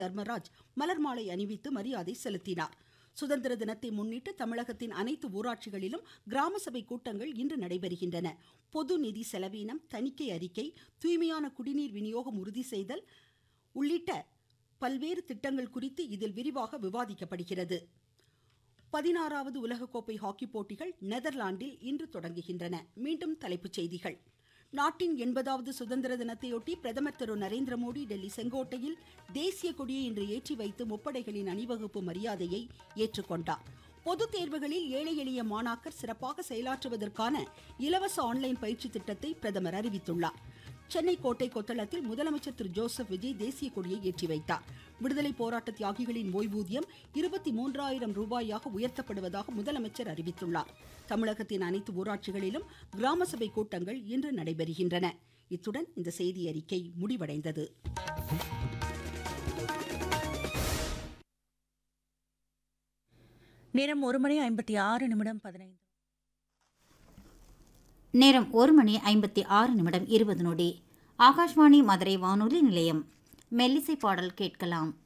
தர்மராஜ் மலர் மாலை அணிவித்து மரியாதை செலுத்தினார் சுதந்திர தினத்தை முன்னிட்டு தமிழகத்தின் அனைத்து ஊராட்சிகளிலும் கிராம சபை கூட்டங்கள் இன்று நடைபெறுகின்றன பொது நிதி செலவீனம் தணிக்கை அறிக்கை தூய்மையான குடிநீர் விநியோகம் உறுதி செய்தல் உள்ளிட்ட பல்வேறு திட்டங்கள் குறித்து இதில் விரிவாக விவாதிக்கப்படுகிறது பதினாறாவது உலகக்கோப்பை ஹாக்கி போட்டிகள் நெதர்லாந்தில் இன்று தொடங்குகின்றன மீண்டும் தலைப்புச் செய்திகள் நாட்டின் எண்பதாவது சுதந்திர தினத்தையொட்டி பிரதமர் திரு நரேந்திர மோடி டெல்லி செங்கோட்டையில் தேசிய கொடியை இன்று ஏற்றி வைத்து முப்படைகளின் அணிவகுப்பு மரியாதையை ஏற்றுக்கொண்டார் பொதுத் தேர்வுகளில் ஏழை எளிய மாணாக்கர் சிறப்பாக செயலாற்றுவதற்கான இலவச ஆன்லைன் பயிற்சி திட்டத்தை பிரதமர் அறிவித்துள்ளார் சென்னை கோட்டை கொத்தளத்தில் முதலமைச்சர் திரு ஜோசப் விஜய் தேசிய கொடியை ஏற்றி வைத்தார் விடுதலை போராட்ட தியாகிகளின் ஓய்வூதியம் இருபத்தி மூன்றாயிரம் ரூபாயாக உயர்த்தப்படுவதாக முதலமைச்சர் அறிவித்துள்ளார் தமிழகத்தின் அனைத்து ஊராட்சிகளிலும் கிராம சபை கூட்டங்கள் இன்று நடைபெறுகின்றன இத்துடன் இந்த செய்தி அறிக்கை முடிவடைந்தது நேரம் ஒரு மணி ஐம்பத்தி ஆறு நிமிடம் பதினைந்து நேரம் ஒரு மணி ஐம்பத்தி ஆறு நிமிடம் இருபது நொடி ஆகாஷ்வாணி மதுரை வானொலி நிலையம் மெல்லிசை பாடல் கேட்கலாம்